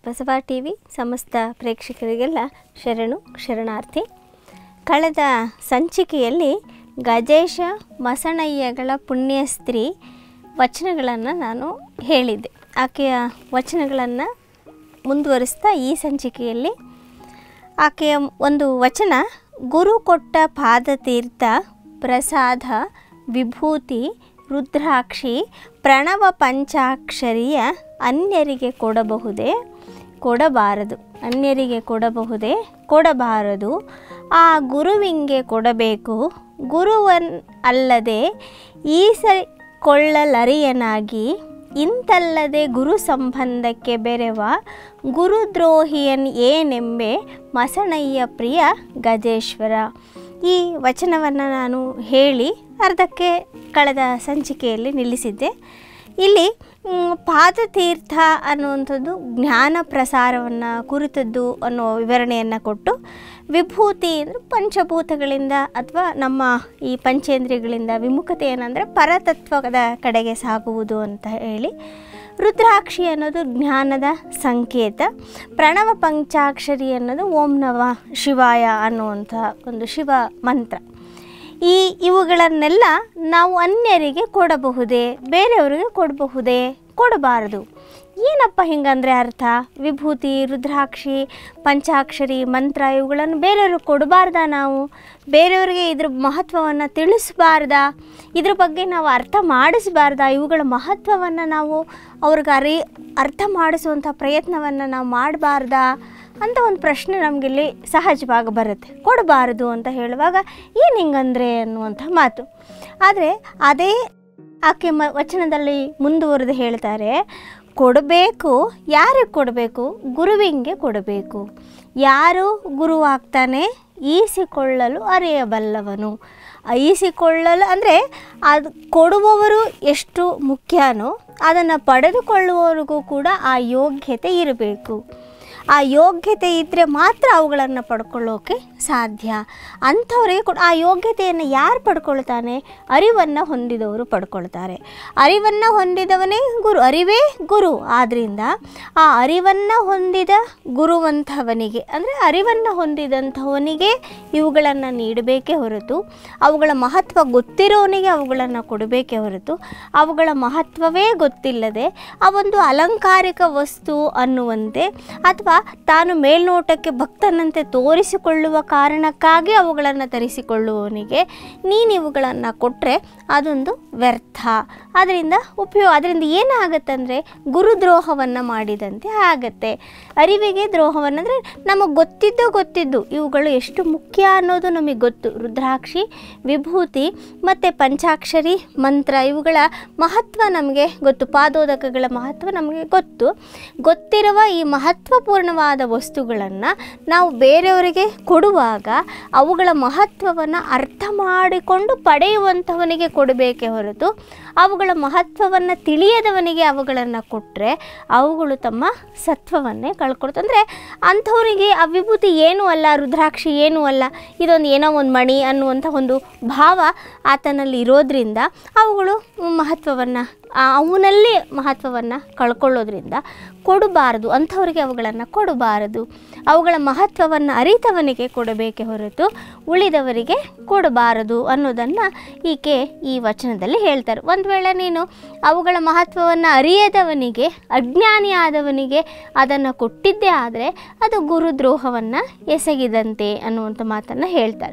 Basava T V ಸಮಸ್ತ ಪ್ರೇಕ್ಷಕರಿಗೆಲ್ಲ ಶರಣು ಶರಣಾರ್ಥಿ ಕಳೆದ ಸಂಚಿಕೆಯಲ್ಲಿ ಗಜೇಶ ಮಸಣಯ್ಯಗಳ ಪುಣ್ಯಸ್ತ್ರೀ ವಚನಗಳನ್ನು ನಾನು ಹೇಳಿದ್ದೆ ಆಕೆಯ ವಚನಗಳನ್ನು ಮುಂದುವರಿಸ್ತಾ ಈ ಸಂಚಿಕೆಯಲ್ಲಿ ಆಕೆಯ ಒಂದು ವಚನ ಗುರು ಕೊಟ್ಟ ಪಾದತೀರ್ಥ ಪ್ರಸಾದ ವಿಭೂತಿ ರುದ್ರಾಕ್ಷಿ ಪ್ರಣವ ಪಂಚಾಕ್ಷರಿಯ ಅನ್ಯರಿಗೆ ಕೊಡಬಹುದೇ ಕೊಡಬಾರದು ಅನ್ಯರಿಗೆ ಕೊಡಬಹುದೇ ಕೊಡಬಾರದು ಆ ಗುರುವಿಂಗೆ ಕೊಡಬೇಕು ಗುರುವನ್ ಅಲ್ಲದೆ ಈಸಕೊಳ್ಳಲರಿಯನಾಗಿ ಇಂತಲ್ಲದೆ ಗುರು ಸಂಬಂಧಕ್ಕೆ ಬೆರೆವ ಗುರುದ್ರೋಹಿಯನ್ ಏನೆಂಬೆ ಮಸಣಯ್ಯ ಪ್ರಿಯ ಗಜೇಶ್ವರ ಈ ವಚನವನ್ನು ನಾನು ಹೇಳಿ ಅರ್ಧಕ್ಕೆ ಕಳೆದ ಸಂಚಿಕೆಯಲ್ಲಿ ನಿಲ್ಲಿಸಿದ್ದೆ ಇಲ್ಲಿ ಮ್, ಪಾದತೀರ್ಥ ಅನ್ನುವಂಥದ್ದು ಜ್ಞಾನ ಪ್ರಸಾರವನ್ನು ಕುರಿತದ್ದು ಅನ್ನೋ ವಿವರಣೆಯನ್ನು ಕೊಟ್ಟು ವಿಭೂತಿ ಅಂದರೆ ಪಂಚಭೂತಗಳಿಂದ ಅಥವಾ ನಮ್ಮ ಈ ಪಂಚೇಂದ್ರಿಯಗಳಿಂದ ವಿಮುಖತೆ ಏನಂದರೆ ಪರತತ್ವದ ಕಡೆಗೆ ಸಾಗುವುದು ಅಂತ ಹೇಳಿ ರುದ್ರಾಕ್ಷಿ ಅನ್ನೋದು ಜ್ಞಾನದ ಸಂಕೇತ ಪ್ರಣವ ಪಂಚಾಕ್ಷರಿ ಅನ್ನೋದು ಓಂ ನವ ಶಿವಾಯ ಅನ್ನುವಂಥ ಒಂದು ಶಿವ ಮಂತ್ರ ಈ ಇವುಗಳನ್ನೆಲ್ಲ ನಾವು ಅನ್ಯರಿಗೆ ಕೊಡಬಹುದೇ ಬೇರೆಯವರಿಗೆ ಕೊಡಬಹುದೇ ಕೊಡಬಾರದು ಏನಪ್ಪ ಹಿಂಗಂದರೆ ಅರ್ಥ ವಿಭೂತಿ ರುದ್ರಾಕ್ಷಿ ಪಂಚಾಕ್ಷರಿ ಮಂತ್ರ ಇವುಗಳನ್ನು ಬೇರೆಯವ್ರಿಗೆ ಕೊಡಬಾರ್ದಾ ನಾವು ಬೇರೆಯವರಿಗೆ ಇದ್ರ ಮಹತ್ವವನ್ನು ತಿಳಿಸಬಾರ್ದಾ ಇದ್ರ ಬಗ್ಗೆ ನಾವು ಅರ್ಥ ಮಾಡಿಸಬಾರ್ದಾ ಇವುಗಳ ಮಹತ್ವವನ್ನು ನಾವು ಅವ್ರಿಗೆ ಅರಿ ಅರ್ಥ ಮಾಡಿಸುವಂಥ ಪ್ರಯತ್ನವನ್ನು ನಾವು ಮಾಡಬಾರ್ದಾ ಅಂತ ಒಂದು ಪ್ರಶ್ನೆ ನಮಗಿಲ್ಲಿ ಸಹಜವಾಗಿ ಬರುತ್ತೆ ಕೊಡಬಾರದು ಅಂತ ಹೇಳುವಾಗ ಏನು ಹಿಂಗಂದ್ರೆ ಅನ್ನುವಂಥ ಮಾತು ಆದರೆ ಅದೇ ಆಕೆ ಮ ವಚನದಲ್ಲಿ ಮುಂದುವರೆದು ಹೇಳ್ತಾರೆ ಕೊಡಬೇಕು ಯಾರಿಗೆ ಕೊಡಬೇಕು ಗುರುವಿಂಗೆ ಕೊಡಬೇಕು ಯಾರು ಗುರುವಾಗ್ತಾನೆ ಈಸಿಕೊಳ್ಳಲು ಅರಿಯಬಲ್ಲವನು ಈಸಿಕೊಳ್ಳಲು ಅಂದರೆ ಅದು ಕೊಡುವವರು ಎಷ್ಟು ಮುಖ್ಯನೋ ಅದನ್ನು ಪಡೆದುಕೊಳ್ಳುವವರಿಗೂ ಕೂಡ ಆ ಯೋಗ್ಯತೆ ಇರಬೇಕು ಆ ಯೋಗ್ಯತೆ ಇದ್ದರೆ ಮಾತ್ರ ಅವುಗಳನ್ನು ಪಡ್ಕೊಳ್ಳೋಕೆ ಸಾಧ್ಯ ಅಂಥವರಿಗೆ ಕೂಡ ಆ ಯೋಗ್ಯತೆಯನ್ನು ಯಾರು ಪಡ್ಕೊಳ್ತಾನೆ ಅರಿವನ್ನು ಹೊಂದಿದವರು ಪಡ್ಕೊಳ್ತಾರೆ ಅರಿವನ್ನು ಹೊಂದಿದವನೇ ಗುರು ಅರಿವೇ ಗುರು ಆದ್ದರಿಂದ ಆ ಅರಿವನ್ನು ಹೊಂದಿದ ಗುರುವಂಥವನಿಗೆ ಅಂದರೆ ಅರಿವನ್ನು ಹೊಂದಿದಂಥವನಿಗೆ ಇವುಗಳನ್ನು ನೀಡಬೇಕೇ ಹೊರತು ಅವುಗಳ ಮಹತ್ವ ಗೊತ್ತಿರೋನಿಗೆ ಅವುಗಳನ್ನು ಕೊಡಬೇಕೇ ಹೊರತು ಅವುಗಳ ಮಹತ್ವವೇ ಗೊತ್ತಿಲ್ಲದೆ ಆ ಒಂದು ಅಲಂಕಾರಿಕ ವಸ್ತು ಅನ್ನುವಂತೆ ಅಥವಾ ತಾನು ಮೇಲ್ನೋಟಕ್ಕೆ ಭಕ್ತನಂತೆ ತೋರಿಸಿಕೊಳ್ಳುವ ಕಾರಣಕ್ಕಾಗಿ ಅವುಗಳನ್ನು ತರಿಸಿಕೊಳ್ಳುವವನಿಗೆ ನೀನು ಇವುಗಳನ್ನು ಕೊಟ್ಟರೆ ಅದೊಂದು ವ್ಯರ್ಥ ಅದರಿಂದ ಉಪಯೋಗ ಅದರಿಂದ ಏನಾಗತ್ತಂದರೆ ಗುರುದ್ರೋಹವನ್ನು ಮಾಡಿದಂತೆ ಆಗತ್ತೆ ಅರಿವಿಗೆ ದ್ರೋಹವನ್ನು ಅಂದರೆ ನಮಗೆ ಗೊತ್ತಿದ್ದು ಗೊತ್ತಿದ್ದು ಇವುಗಳು ಎಷ್ಟು ಮುಖ್ಯ ಅನ್ನೋದು ನಮಗೆ ಗೊತ್ತು ರುದ್ರಾಕ್ಷಿ ವಿಭೂತಿ ಮತ್ತು ಪಂಚಾಕ್ಷರಿ ಮಂತ್ರ ಇವುಗಳ ಮಹತ್ವ ನಮಗೆ ಗೊತ್ತು ಪಾದೋದಕಗಳ ಮಹತ್ವ ನಮಗೆ ಗೊತ್ತು ಗೊತ್ತಿರುವ ಈ ಮಹತ್ವಪೂರ್ಣವಾದ ವಸ್ತುಗಳನ್ನು ನಾವು ಬೇರೆಯವರಿಗೆ ಕೊಡುವಾಗ ಅವುಗಳ ಮಹತ್ವವನ್ನು ಅರ್ಥ ಮಾಡಿಕೊಂಡು ಪಡೆಯುವಂಥವನಿಗೆ ಕೊಡಬೇಕೇ ಹೊರತು ಅವುಗಳ ಮಹತ್ವವನ್ನು ತಿಳಿಯದವನಿಗೆ ಅವುಗಳನ್ನು ಕೊಟ್ಟರೆ ಅವುಗಳು ತಮ್ಮ ಸತ್ವವನ್ನೇ ಕಳ್ಕೊಳ್ತು ಅಂದರೆ ಅಂಥವರಿಗೆ ಆ ವಿಭೂತಿ ಏನೂ ಅಲ್ಲ ರುದ್ರಾಕ್ಷಿ ಏನೂ ಅಲ್ಲ ಇದೊಂದು ಏನೋ ಒಂದು ಮಣಿ ಅನ್ನುವಂಥ ಒಂದು ಭಾವ ಆತನಲ್ಲಿ ಇರೋದ್ರಿಂದ ಅವುಗಳು ಮಹತ್ವವನ್ನು ಅವನಲ್ಲಿ ಮಹತ್ವವನ್ನು ಕಳ್ಕೊಳ್ಳೋದ್ರಿಂದ ಕೊಡಬಾರದು ಅಂಥವರಿಗೆ ಅವುಗಳನ್ನು ಕೊಡಬಾರದು ಅವುಗಳ ಮಹತ್ವವನ್ನು ಅರಿತವನಿಗೆ ಕೊಡಬೇಕೇ ಹೊರತು ಉಳಿದವರಿಗೆ ಕೊಡಬಾರದು ಅನ್ನೋದನ್ನು ಈಕೆ ಈ ವಚನದಲ್ಲಿ ಹೇಳ್ತಾರೆ ಒಂದು ವೇಳೆ ನೀನು ಅವುಗಳ ಮಹತ್ವವನ್ನು ಅರಿಯದವನಿಗೆ ಅಜ್ಞಾನಿಯಾದವನಿಗೆ ಅದನ್ನು ಕೊಟ್ಟಿದ್ದೇ ಆದರೆ ಅದು ಗುರುದ್ರೋಹವನ್ನು ಎಸಗಿದಂತೆ ಅನ್ನುವಂಥ ಮಾತನ್ನು ಹೇಳ್ತಾರೆ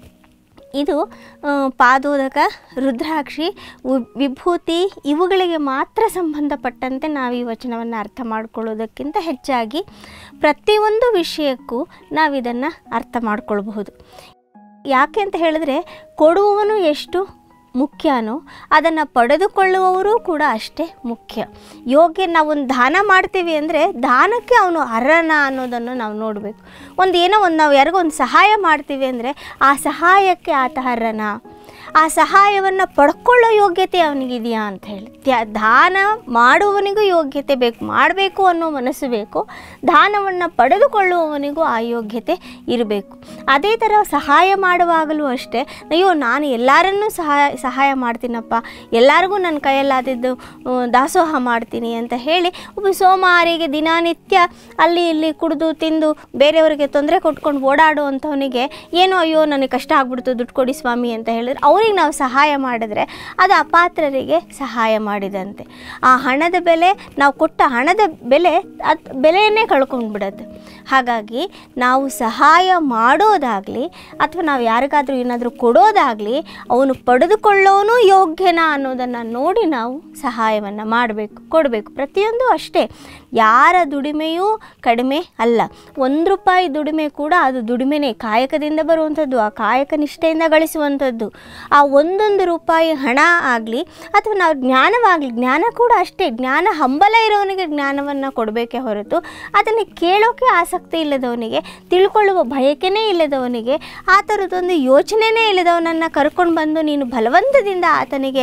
ಇದು ಆ, ಪಾದೋದಕ ರುದ್ರಾಕ್ಷಿ ವು- ವಿಭೂತಿ ಇವುಗಳಿಗೆ ಮಾತ್ರ ಸಂಬಂಧಪಟ್ಟಂತೆ ನಾವು ಈ ವಚನವನ್ನು ಅರ್ಥ ಮಾಡ್ಕೊಳ್ಳೋದಕ್ಕಿಂತ ಹೆಚ್ಚಾಗಿ ಪ್ರತಿಯೊಂದು ವಿಷಯಕ್ಕೂ ನಾವು ಇದನ್ನು ಅರ್ಥ ಮಾಡ್ಕೊಳ್ಬಹುದು ಯಾಕೆ ಅಂತ ಹೇಳಿದ್ರೆ ಕೊಡುವವನು ಎಷ್ಟು ಮುಖ್ಯನೋ ಅದನ್ನು ಪಡೆದುಕೊಳ್ಳುವವರು ಕೂಡ ಅಷ್ಟೇ ಮುಖ್ಯ ಯೋಗ್ಯ ನಾವೊಂದು ದಾನ ಮಾಡ್ತೀವಿ ಅಂದರೆ ದಾನಕ್ಕೆ ಅವನು ಅರ್ಹನ ಅನ್ನೋದನ್ನು ನಾವು ನೋಡಬೇಕು ಒಂದು ಏನೋ ಒಂದು ನಾವು ಯಾರಿಗೋ ಒಂದು ಸಹಾಯ ಮಾಡ್ತೀವಿ ಅಂದರೆ ಆ ಸಹಾಯಕ್ಕೆ ಆತ ಅರ್ಹನ ಆ ಸಹಾಯವನ್ನು ಪಡ್ಕೊಳ್ಳೋ ಯೋಗ್ಯತೆ ಅವನಿಗಿದೆಯಾ ಅಂತ ಹೇಳಿ ತ್ಯ- ದಾನ ಮಾಡುವವನಿಗೂ ಯೋಗ್ಯತೆ ಬೇಕು ಮಾಡಬೇಕು ಅನ್ನೋ ಮನಸ್ಸು ಬೇಕು ದಾನವನ್ನು ಪಡೆದುಕೊಳ್ಳುವವನಿಗೂ ಆ ಯೋಗ್ಯತೆ ಇರಬೇಕು ಅದೇ ಥರ ಸಹಾಯ ಮಾಡುವಾಗಲೂ ಅಷ್ಟೇ ಅಯ್ಯೋ ನಾನು ಎಲ್ಲರನ್ನೂ ಸಹಾಯ ಸಹಾಯ ಮಾಡ್ತೀನಪ್ಪ ಎಲ್ಲರಿಗೂ ನನ್ನ ಕೈಯಲ್ಲಾದದ್ದು ಆ, ದಾಸೋಹ ಮಾಡ್ತೀನಿ ಅಂತ ಹೇಳಿ ಒಬ್ಬ ಸೋಮಾರಿಗೆ ದಿನನಿತ್ಯ ಅಲ್ಲಿ ಇಲ್ಲಿ ಕುಡಿದು ತಿಂದು ಬೇರೆಯವರಿಗೆ ತೊಂದರೆ ಕೊಟ್ಕೊಂಡು ಓಡಾಡುವಂಥವನಿಗೆ ಏನೋ ಅಯ್ಯೋ ನನಗೆ ಕಷ್ಟ ಆಗ್ಬಿಡ್ತು ದುಡ್ಡು ಕೊಡಿ ಸ್ವಾಮಿ ಅಂತ ಹೇಳಿದ್ರೆ ಅವ್ರಿಗೆ ನಾವು ಸಹಾಯ ಮಾಡಿದ್ರೆ ಅದು ಅಪಾತ್ರರಿಗೆ ಸಹಾಯ ಮಾಡಿದಂತೆ ಆ ಹಣದ ಬೆಲೆ ನಾವು ಕೊಟ್ಟ ಹಣದ ಬೆಲೆ ಅದು ಬೆಲೆಯನ್ನೇ ಕಳ್ಕೊಂಡು ಬಿಡುತ್ತೆ ಹಾಗಾಗಿ ನಾವು ಸಹಾಯ ಮಾಡೋದಾಗಲಿ ಅಥವಾ ನಾವು ಯಾರಿಗಾದರೂ ಏನಾದರೂ ಕೊಡೋದಾಗಲಿ ಅವನು ಪಡೆದುಕೊಳ್ಳೋನು ಯೋಗ್ಯನಾ ಅನ್ನೋದನ್ನು ನೋಡಿ ನಾವು ಸಹಾಯವನ್ನು ಮಾಡಬೇಕು ಕೊಡಬೇಕು ಪ್ರತಿಯೊಂದು ಅಷ್ಟೇ ಯಾರ ದುಡಿಮೆಯೂ ಕಡಿಮೆ ಅಲ್ಲ ಒಂದು ರೂಪಾಯಿ ದುಡಿಮೆ ಕೂಡ ಅದು ದುಡಿಮೆನೇ ಕಾಯಕದಿಂದ ಬರುವಂಥದ್ದು ಆ ಕಾಯಕ ನಿಷ್ಠೆಯಿಂದ ಗಳಿಸುವಂಥದ್ದು ಆ ಒಂದೊಂದು ರೂಪಾಯಿ ಹಣ ಆಗಲಿ ಅಥವಾ ನಾವು ಜ್ಞಾನವಾಗಲಿ ಜ್ಞಾನ ಕೂಡ ಅಷ್ಟೇ ಜ್ಞಾನ ಹಂಬಲ ಇರೋವನಿಗೆ ಜ್ಞಾನವನ್ನು ಕೊಡಬೇಕೇ ಹೊರತು ಅದನ್ನು ಕೇಳೋಕೆ ಆಸಕ್ತಿ ಇಲ್ಲದವನಿಗೆ ತಿಳ್ಕೊಳ್ಳುವ ಬಯಕೆನೇ ಇಲ್ಲದವನಿಗೆ ಆ ಥರದ್ದೊಂದು ಯೋಚನೆನೇ ಇಲ್ಲದವನನ್ನು ಕರ್ಕೊಂಡು ಬಂದು ನೀನು ಬಲವಂತದಿಂದ ಆತನಿಗೆ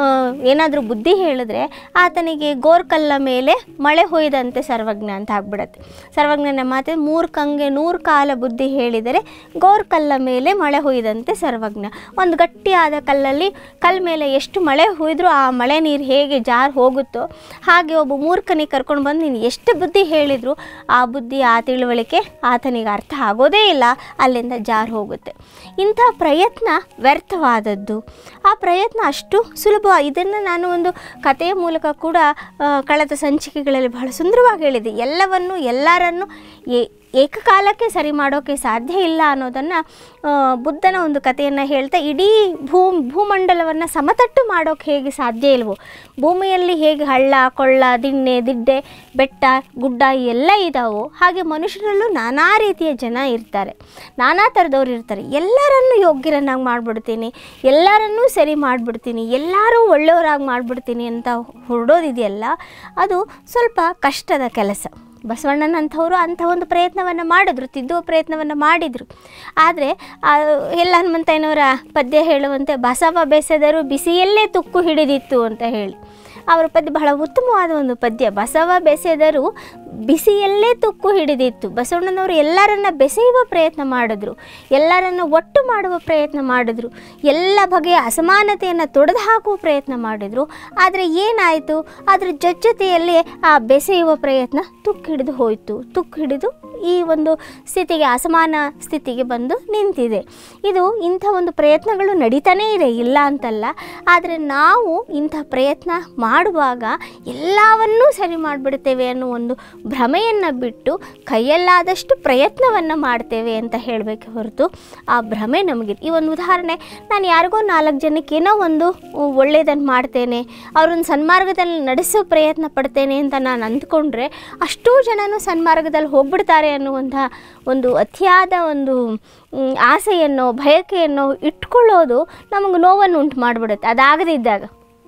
ಏನಾದರೂ ಬುದ್ಧಿ ಹೇಳಿದ್ರೆ ಆತನಿಗೆ ಗೋರ್ಕಲ್ಲ ಮೇಲೆ ಮಳೆ ಹೊಯ್ದಂತೆ ಸರ್ವಜ್ಞ ಅಂತ ಆಗ್ಬಿಡತ್ತೆ ಸರ್ವಜ್ಞನ ಮಾತೆ ಮೂರು ಕಂಗೆ ನೂರು ಕಾಲ ಬುದ್ಧಿ ಹೇಳಿದರೆ ಗೋರ್ಕಲ್ಲ ಮೇಲೆ ಮಳೆ ಹೊಯ್ದಂತೆ ಸರ್ವಜ್ಞ ಒಂದು ಗಟ್ಟಿಯಾದ ಕಲ್ಲಲ್ಲಿ ಕಲ್ಲ ಮೇಲೆ ಎಷ್ಟು ಮಳೆ ಹೊಯ್ದ್ರೂ ಆ ಮಳೆ ನೀರು ಹೇಗೆ ಜಾರು ಹೋಗುತ್ತೋ ಹಾಗೆ ಒಬ್ಬ ಮೂರ್ಖನಿಗೆ ಕರ್ಕೊಂಡು ಬಂದು ನೀನು ಎಷ್ಟು ಬುದ್ಧಿ ಹೇಳಿದ್ರು ಆ ಬುದ್ಧಿ ಆ ತಿಳುವಳಿಕೆ ಆತನಿಗೆ ಅರ್ಥ ಆಗೋದೇ ಇಲ್ಲ ಅಲ್ಲಿಂದ ಜಾರು ಹೋಗುತ್ತೆ ಇಂಥ ಪ್ರಯತ್ನ ವ್ಯರ್ಥವಾದದ್ದು ಆ ಪ್ರಯತ್ನ ಅಷ್ಟು ಸುಲಭ ಇದನ್ನು ನಾನು ಒಂದು ಕಥೆಯ ಮೂಲಕ ಕೂಡ ಆ, ಕಳೆದ ಸಂಚಿಕೆಗಳಲ್ಲಿ ಬಹಳ ಸುಂದರವಾಗಿ ಹೇಳಿದೆ ಎಲ್ಲವನ್ನು ಎಲ್ಲರನ್ನು ಏ ಏಕಕಾಲಕ್ಕೆ ಸರಿ ಮಾಡೋಕ್ಕೆ ಸಾಧ್ಯ ಇಲ್ಲ ಅನ್ನೋದನ್ನು ಬುದ್ಧನ ಒಂದು ಕಥೆಯನ್ನು ಹೇಳ್ತಾ ಇಡೀ ಭೂ ಭೂಮಂಡಲವನ್ನು ಸಮತಟ್ಟು ಮಾಡೋಕ್ಕೆ ಹೇಗೆ ಸಾಧ್ಯ ಇಲ್ವೋ ಭೂಮಿಯಲ್ಲಿ ಹೇಗೆ ಹಳ್ಳ ಕೊಳ್ಳ ದಿಣ್ಣೆ ದಿಡ್ಡೆ ಬೆಟ್ಟ ಗುಡ್ಡ ಎಲ್ಲ ಇದ್ದಾವೋ ಹಾಗೆ ಮನುಷ್ಯರಲ್ಲೂ ನಾನಾ ರೀತಿಯ ಜನ ಇರ್ತಾರೆ ನಾನಾ ಥರದವ್ರು ಇರ್ತಾರೆ ಎಲ್ಲರನ್ನೂ ಯೋಗ್ಯರನ್ನಾಗಿ ಮಾಡಿಬಿಡ್ತೀನಿ ಎಲ್ಲರನ್ನೂ ಸರಿ ಮಾಡಿಬಿಡ್ತೀನಿ ಎಲ್ಲರೂ ಒಳ್ಳೆಯವರಾಗಿ ಮಾಡಿಬಿಡ್ತೀನಿ ಅಂತ ಹೊರಡೋದಿದೆಯಲ್ಲ ಅದು ಸ್ವಲ್ಪ ಕಷ್ಟದ ಕೆಲಸ ಬಸವಣ್ಣನಂಥವರು ಅಂಥ ಒಂದು ಪ್ರಯತ್ನವನ್ನು ಮಾಡಿದ್ರು ತಿದ್ದುವ ಪ್ರಯತ್ನವನ್ನು ಮಾಡಿದರು ಆದರೆ ಎಲ್ಲ ಹನುಮಂತಯ್ಯನವರ ಪದ್ಯ ಹೇಳುವಂತೆ ಬಸವ ಬೆಸೆದರು ಬಿಸಿಯಲ್ಲೇ ತುಕ್ಕು ಹಿಡಿದಿತ್ತು ಅಂತ ಹೇಳಿ ಅವರ ಪದ್ಯ ಬಹಳ ಉತ್ತಮವಾದ ಒಂದು ಪದ್ಯ ಬಸವ ಬೆಸೆದರು ಬಿಸಿಯಲ್ಲೇ ತುಕ್ಕು ಹಿಡಿದಿತ್ತು ಬಸವಣ್ಣನವರು ಎಲ್ಲರನ್ನ ಬೆಸೆಯುವ ಪ್ರಯತ್ನ ಮಾಡಿದ್ರು ಎಲ್ಲರನ್ನು ಒಟ್ಟು ಮಾಡುವ ಪ್ರಯತ್ನ ಮಾಡಿದ್ರು ಎಲ್ಲ ಬಗೆಯ ಅಸಮಾನತೆಯನ್ನು ತೊಡೆದು ಹಾಕುವ ಪ್ರಯತ್ನ ಮಾಡಿದರು ಆದರೆ ಏನಾಯಿತು ಅದರ ಜೊತೆಯಲ್ಲಿ ಆ ಬೆಸೆಯುವ ಪ್ರಯತ್ನ ತುಕ್ಕು ಹಿಡಿದು ಹೋಯಿತು ತುಕ್ಕು ಹಿಡಿದು ಈ ಒಂದು ಸ್ಥಿತಿಗೆ ಅಸಮಾನ ಸ್ಥಿತಿಗೆ ಬಂದು ನಿಂತಿದೆ ಇದು ಇಂಥ ಒಂದು ಪ್ರಯತ್ನಗಳು ನಡೀತಾನೇ ಇದೆ ಇಲ್ಲ ಅಂತಲ್ಲ ಆದರೆ ನಾವು ಇಂಥ ಪ್ರಯತ್ನ ಮಾಡುವಾಗ ಎಲ್ಲವನ್ನೂ ಸರಿ ಮಾಡಿಬಿಡ್ತೇವೆ ಅನ್ನೋ ಒಂದು ಭ್ರಮೆಯನ್ನು ಬಿಟ್ಟು ಕೈಯಲ್ಲಾದಷ್ಟು ಪ್ರಯತ್ನವನ್ನು ಮಾಡ್ತೇವೆ ಅಂತ ಹೇಳಬೇಕೆ ಹೊರತು ಆ ಭ್ರಮೆ ನಮಗೆ ಈ ಒಂದು ಉದಾಹರಣೆ ನಾನು ಯಾರಿಗೋ ನಾಲ್ಕು ಜನಕ್ಕೆ ಏನೋ ಒಂದು ಒಳ್ಳೆಯದನ್ನು ಮಾಡ್ತೇನೆ ಅವ್ರನ್ನ ಸನ್ಮಾರ್ಗದಲ್ಲಿ ನಡೆಸೋ ಪ್ರಯತ್ನ ಪಡ್ತೇನೆ ಅಂತ ನಾನು ಅಂದ್ಕೊಂಡ್ರೆ ಅಷ್ಟೂ ಜನನೂ ಸನ್ಮಾರ್ಗದಲ್ಲಿ ಹೋಗ್ಬಿಡ್ತಾರೆ ಅನ್ನುವಂಥ ಒಂದು ಅತಿಯಾದ ಒಂದು ಮ್, ಆಸೆಯನ್ನು ಭಯಕೆಯನ್ನು ಇಟ್ಕೊಳ್ಳೋದು ನಮಗೆ ನೋವನ್ನು ಉಂಟು ಮಾಡಿಬಿಡುತ್ತೆ ಅದಾಗದೇ ಇದ್ದಾಗ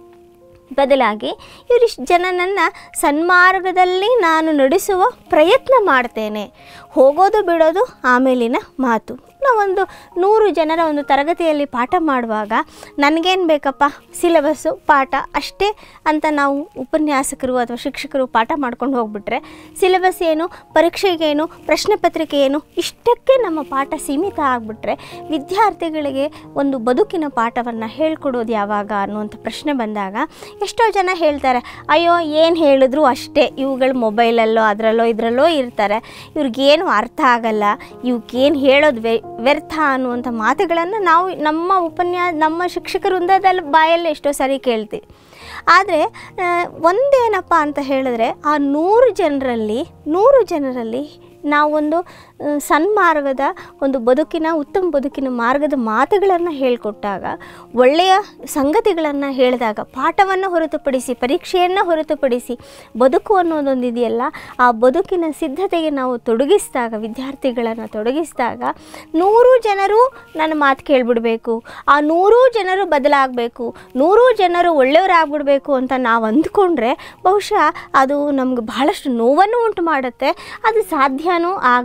ಬದಲಾಗಿ ಇವರಿಷ್ಟು ಜನನನ್ನು ಸನ್ಮಾರ್ಗದಲ್ಲಿ ನಾನು ನಡೆಸುವ ಪ್ರಯತ್ನ ಮಾಡ್ತೇನೆ ಹೋಗೋದು ಬಿಡೋದು ಆಮೇಲಿನ ಮಾತು ನಾವೊಂದು ನೂರು ಜನರ ಒಂದು ತರಗತಿಯಲ್ಲಿ ಪಾಠ ಮಾಡುವಾಗ ನನಗೇನು ಬೇಕಪ್ಪ ಸಿಲೆಬಸ್ಸು ಪಾಠ ಅಷ್ಟೇ ಅಂತ ನಾವು ಉಪನ್ಯಾಸಕರು ಅಥವಾ ಶಿಕ್ಷಕರು ಪಾಠ ಮಾಡ್ಕೊಂಡು ಹೋಗ್ಬಿಟ್ರೆ ಸಿಲೆಬಸ್ ಏನು ಪರೀಕ್ಷೆಗೇನು ಪ್ರಶ್ನೆ ಪತ್ರಿಕೆ ಏನು ಇಷ್ಟಕ್ಕೆ ನಮ್ಮ ಪಾಠ ಸೀಮಿತ ಆಗಿಬಿಟ್ರೆ ವಿದ್ಯಾರ್ಥಿಗಳಿಗೆ ಒಂದು ಬದುಕಿನ ಪಾಠವನ್ನು ಹೇಳ್ಕೊಡೋದು ಯಾವಾಗ ಅನ್ನುವಂಥ ಪ್ರಶ್ನೆ ಬಂದಾಗ ಎಷ್ಟೋ ಜನ ಹೇಳ್ತಾರೆ ಅಯ್ಯೋ ಏನು ಹೇಳಿದ್ರು ಅಷ್ಟೇ ಇವುಗಳು ಮೊಬೈಲಲ್ಲೋ ಅದರಲ್ಲೋ ಇದರಲ್ಲೋ ಇರ್ತಾರೆ ಇವ್ರಿಗೇನು ಅರ್ಥ ಆಗಲ್ಲ ಇವಕ್ಕೇನು ಹೇಳೋದು ವ್ಯ ವ್ಯರ್ಥ ಅನ್ನುವಂಥ ಮಾತುಗಳನ್ನು ನಾವು ನಮ್ಮ ಉಪನ್ಯಾಸ ನಮ್ಮ ಶಿಕ್ಷಕ ವೃಂದದಲ್ಲಿ ಬಾಯಲ್ಲಿ ಎಷ್ಟೋ ಸರಿ ಕೇಳ್ತೀವಿ ಆದರೆ ಒಂದೇನಪ್ಪ ಅಂತ ಹೇಳಿದ್ರೆ ಆ ನೂರು ಜನರಲ್ಲಿ ನೂರು ಜನರಲ್ಲಿ ನಾವೊಂದು ಆ, ಸನ್ಮಾರ್ಗದ ಒಂದು ಬದುಕಿನ ಉತ್ತಮ ಬದುಕಿನ ಮಾರ್ಗದ ಮಾತುಗಳನ್ನು ಹೇಳಿಕೊಟ್ಟಾಗ ಒಳ್ಳೆಯ ಸಂಗತಿಗಳನ್ನು ಹೇಳಿದಾಗ ಪಾಠವನ್ನು ಹೊರತುಪಡಿಸಿ ಪರೀಕ್ಷೆಯನ್ನು ಹೊರತುಪಡಿಸಿ ಬದುಕು ಅನ್ನೋದೊಂದು ಇದೆಯಲ್ಲ ಆ ಬದುಕಿನ ಸಿದ್ಧತೆಗೆ ನಾವು ತೊಡಗಿಸಿದಾಗ ವಿದ್ಯಾರ್ಥಿಗಳನ್ನು ತೊಡಗಿಸಿದಾಗ ನೂರು ಜನರು ನನ್ನ ಮಾತು ಕೇಳಿಬಿಡಬೇಕು ಆ ನೂರೂ ಜನರು ಬದಲಾಗಬೇಕು ನೂರೂ ಜನರು ಒಳ್ಳೆಯವರಾಗ್ಬಿಡ್ಬೇಕು ಅಂತ ನಾವು ಅಂದ್ಕೊಂಡ್ರೆ ಬಹುಶಃ ಅದು ನಮ್ಗೆ ಬಹಳಷ್ಟು ನೋವನ್ನು ಉಂಟು ಮಾಡುತ್ತೆ ಅದು ಸಾಧ್ಯನೂ ಆಗದಿರುವಂಥ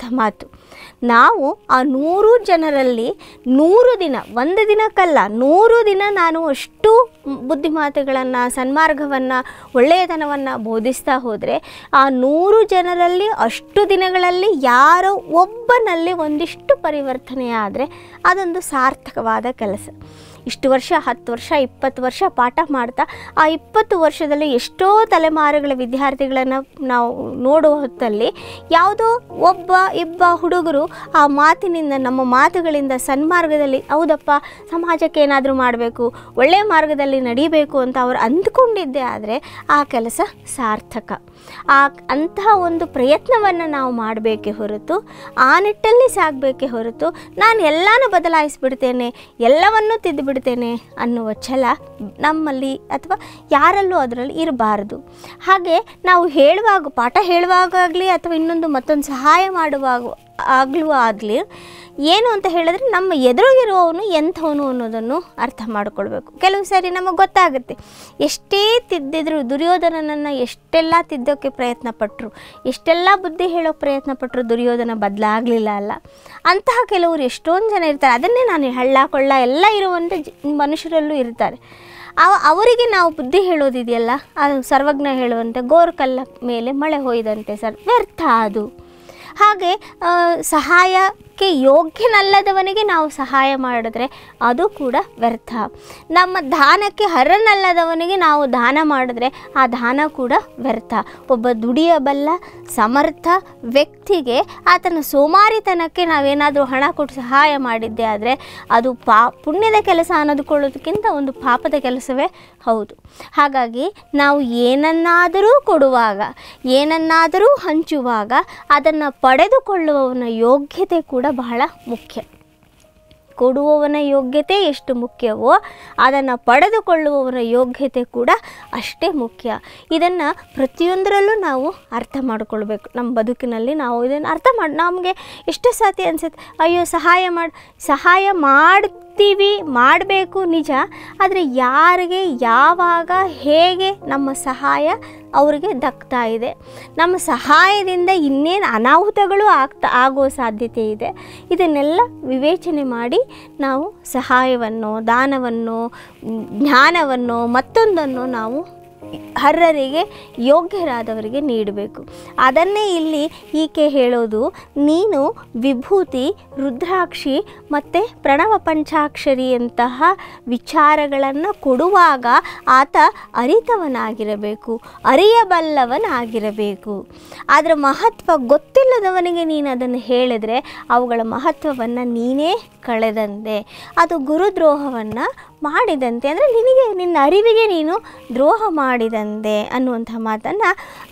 ಅನ್ನುವಂಥ ಮಾತು ನಾವು ಆ ನೂರು ಜನರಲ್ಲಿ ನೂರು ದಿನ ಒಂದು ದಿನಕ್ಕಲ್ಲ ನೂರು ದಿನ ನಾನು ಅಷ್ಟು ಬುದ್ಧಿಮಾತುಗಳನ್ನು ಸನ್ಮಾರ್ಗವನ್ನು ಒಳ್ಳೆಯತನವನ್ನು ಬೋಧಿಸ್ತಾ ಹೋದರೆ ಆ ನೂರು ಜನರಲ್ಲಿ ಅಷ್ಟು ದಿನಗಳಲ್ಲಿ ಯಾರೋ ಒಬ್ಬನಲ್ಲಿ ಒಂದಿಷ್ಟು ಪರಿವರ್ತನೆ ಆದರೆ ಅದೊಂದು ಸಾರ್ಥಕವಾದ ಕೆಲಸ ಇಷ್ಟು ವರ್ಷ ಹತ್ತು ವರ್ಷ ಇಪ್ಪತ್ತು ವರ್ಷ ಪಾಠ ಮಾಡ್ತಾ ಆ ಇಪ್ಪತ್ತು ವರ್ಷದಲ್ಲಿ ಎಷ್ಟೋ ತಲೆಮಾರುಗಳ ವಿದ್ಯಾರ್ಥಿಗಳನ್ನು ನಾವು ನೋಡುವ ಹೊತ್ತಲ್ಲಿ ಯಾವುದೋ ಒಬ್ಬ ಇಬ್ಬ ಹುಡುಗರು ಆ ಮಾತಿನಿಂದ ನಮ್ಮ ಮಾತುಗಳಿಂದ ಸನ್ಮಾರ್ಗದಲ್ಲಿ ಹೌದಪ್ಪ ಸಮಾಜಕ್ಕೆ ಏನಾದರೂ ಮಾಡಬೇಕು ಒಳ್ಳೆಯ ಮಾರ್ಗದಲ್ಲಿ ನಡಿಬೇಕು ಅಂತ ಅವರು ಅಂದ್ಕೊಂಡಿದ್ದೆ ಆದರೆ ಆ ಕೆಲಸ ಸಾರ್ಥಕ ಆ ಅಂತಹ ಒಂದು ಪ್ರಯತ್ನವನ್ನು ನಾವು ಮಾಡಬೇಕೇ ಹೊರತು ಆ ನಿಟ್ಟಲ್ಲಿ ಸಾಗಬೇಕೇ ಹೊರತು ನಾನು ಎಲ್ಲನೂ ಬದಲಾಯಿಸಿಬಿಡ್ತೇನೆ ಎಲ್ಲವನ್ನೂ ತಿದ್ದುಬಿಡ್ತೇನೆ ಅನ್ನುವ ಛಲ ನಮ್ಮಲ್ಲಿ ಅಥವಾ ಯಾರಲ್ಲೂ ಅದರಲ್ಲಿ ಇರಬಾರದು ಹಾಗೆ ನಾವು ಹೇಳುವಾಗ ಪಾಠ ಹೇಳುವಾಗಲಿ ಅಥವಾ ಇನ್ನೊಂದು ಮತ್ತೊಂದು ಸಹಾಯ ಮಾಡುವಾಗ ಆಗಲೂ ಆಗಲಿ ಏನು ಅಂತ ಹೇಳಿದ್ರೆ ನಮ್ಮ ಎದುರಿಗಿರುವವನು ಎಂಥವನು ಅನ್ನೋದನ್ನು ಅರ್ಥ ಮಾಡಿಕೊಳ್ಬೇಕು ಕೆಲವು ಸಾರಿ ನಮಗೆ ಗೊತ್ತಾಗುತ್ತೆ ಎಷ್ಟೇ ತಿದ್ದಿದ್ರು ದುರ್ಯೋಧನನನ್ನು ಎಷ್ಟೆಲ್ಲ ತಿದ್ದೋಕ್ಕೆ ಪ್ರಯತ್ನ ಪಟ್ಟರು ಎಷ್ಟೆಲ್ಲ ಬುದ್ಧಿ ಹೇಳೋಕ್ಕೆ ಪ್ರಯತ್ನ ಪಟ್ಟರು ದುರ್ಯೋಧನ ಬದಲಾಗಲಿಲ್ಲ ಅಲ್ಲ ಅಂತಹ ಕೆಲವರು ಎಷ್ಟೊಂದು ಜನ ಇರ್ತಾರೆ ಅದನ್ನೇ ನಾನು ಹಳ್ಳ ಕೊಳ್ಳ ಎಲ್ಲ ಇರುವಂಥ ಜ ಮನುಷ್ಯರಲ್ಲೂ ಇರ್ತಾರೆ ಅವ ಅವರಿಗೆ ನಾವು ಬುದ್ಧಿ ಹೇಳೋದಿದೆಯಲ್ಲ ಅದು ಸರ್ವಜ್ಞ ಹೇಳುವಂತೆ ಗೋರ್ಕಲ್ಲ ಮೇಲೆ ಮಳೆ ಹೊಯ್ದಂತೆ ಸರ್ ವ್ಯರ್ಥ ಅದು ಹಾಗೆ ಆ, ಸಹಾಯಕ್ಕೆ ಯೋಗ್ಯನಲ್ಲದವನಿಗೆ ನಾವು ಸಹಾಯ ಮಾಡಿದ್ರೆ ಅದು ಕೂಡ ವ್ಯರ್ಥ ನಮ್ಮ ದಾನಕ್ಕೆ ಹರನಲ್ಲದವನಿಗೆ ನಾವು ದಾನ ಮಾಡಿದ್ರೆ ಆ ದಾನ ಕೂಡ ವ್ಯರ್ಥ ಒಬ್ಬ ದುಡಿಯಬಲ್ಲ ಸಮರ್ಥ ವ್ಯಕ್ತಿಗೆ ಆತನ ಸೋಮಾರಿತನಕ್ಕೆ ನಾವೇನಾದರೂ ಹಣ ಕೊಟ್ಟು ಸಹಾಯ ಮಾಡಿದ್ದೆ ಆದರೆ ಅದು ಪಾ ಪುಣ್ಯದ ಕೆಲಸ ಅನ್ನೋದುಕೊಳ್ಳೋದಕ್ಕಿಂತ ಒಂದು ಪಾಪದ ಕೆಲಸವೇ ಹೌದು ಹಾಗಾಗಿ ನಾವು ಏನನ್ನಾದರೂ ಕೊಡುವಾಗ ಏನನ್ನಾದರೂ ಹಂಚುವಾಗ ಅದನ್ನು ಪಡೆದುಕೊಳ್ಳುವವನ ಯೋಗ್ಯತೆ ಕೂಡ ಬಹಳ ಮುಖ್ಯ ಕೊಡುವವನ ಯೋಗ್ಯತೆ ಎಷ್ಟು ಮುಖ್ಯವೋ ಅದನ್ನು ಪಡೆದುಕೊಳ್ಳುವವನ ಯೋಗ್ಯತೆ ಕೂಡ ಅಷ್ಟೇ ಮುಖ್ಯ ಇದನ್ನು ಪ್ರತಿಯೊಂದರಲ್ಲೂ ನಾವು ಅರ್ಥ ಮಾಡಿಕೊಳ್ಬೇಕು ನಮ್ಮ ಬದುಕಿನಲ್ಲಿ ನಾವು ಇದನ್ನು ಅರ್ಥ ಮಾಡಿ ನಮಗೆ ಎಷ್ಟು ಸಾತಿ ಅನ್ಸುತ್ತೆ ಅಯ್ಯೋ ಸಹಾಯ ಮಾಡಿ ಸಹಾಯ ಮಾಡ್ತೀವಿ ಮಾಡಬೇಕು ನಿಜ ಆದರೆ ಯಾರಿಗೆ ಯಾವಾಗ ಹೇಗೆ ನಮ್ಮ ಸಹಾಯ ಅವರಿಗೆ ದಕ್ತಾ ಇದೆ ನಮ್ಮ ಸಹಾಯದಿಂದ ಇನ್ನೇನು ಅನಾಹುತಗಳು ಆಗ್ತಾ ಆಗೋ ಸಾಧ್ಯತೆ ಇದೆ ಇದನ್ನೆಲ್ಲ ವಿವೇಚನೆ ಮಾಡಿ ನಾವು ಸಹಾಯವನ್ನು ದಾನವನ್ನು ಮ್, ಜ್ಞಾನವನ್ನು ಮತ್ತೊಂದನ್ನು ನಾವು ಅರ್ಹರಿಗೆ ಯೋಗ್ಯರಾದವರಿಗೆ ನೀಡಬೇಕು ಅದನ್ನೇ ಇಲ್ಲಿ ಈಕೆ ಹೇಳೋದು ನೀನು ವಿಭೂತಿ ರುದ್ರಾಕ್ಷಿ ಮತ್ತು ಪ್ರಣವ ಪಂಚಾಕ್ಷರಿಯಂತಹ ವಿಚಾರಗಳನ್ನು ಕೊಡುವಾಗ ಆತ ಅರಿತವನಾಗಿರಬೇಕು ಅರಿಯಬಲ್ಲವನಾಗಿರಬೇಕು ಅದರ ಮಹತ್ವ ಗೊತ್ತಿಲ್ಲದವನಿಗೆ ನೀನು ಅದನ್ನು ಹೇಳಿದರೆ ಅವುಗಳ ಮಹತ್ವವನ್ನು ನೀನೇ ಕಳೆದಂತೆ ಅದು ಗುರುದ್ರೋಹವನ್ನು ಮಾಡಿದಂತೆ ಅಂದರೆ ನಿನಗೆ ನಿನ್ನ ಅರಿವಿಗೆ ನೀನು ದ್ರೋಹ ಮಾಡಿದಂತೆ ಅನ್ನುವಂಥ ಮಾತನ್ನು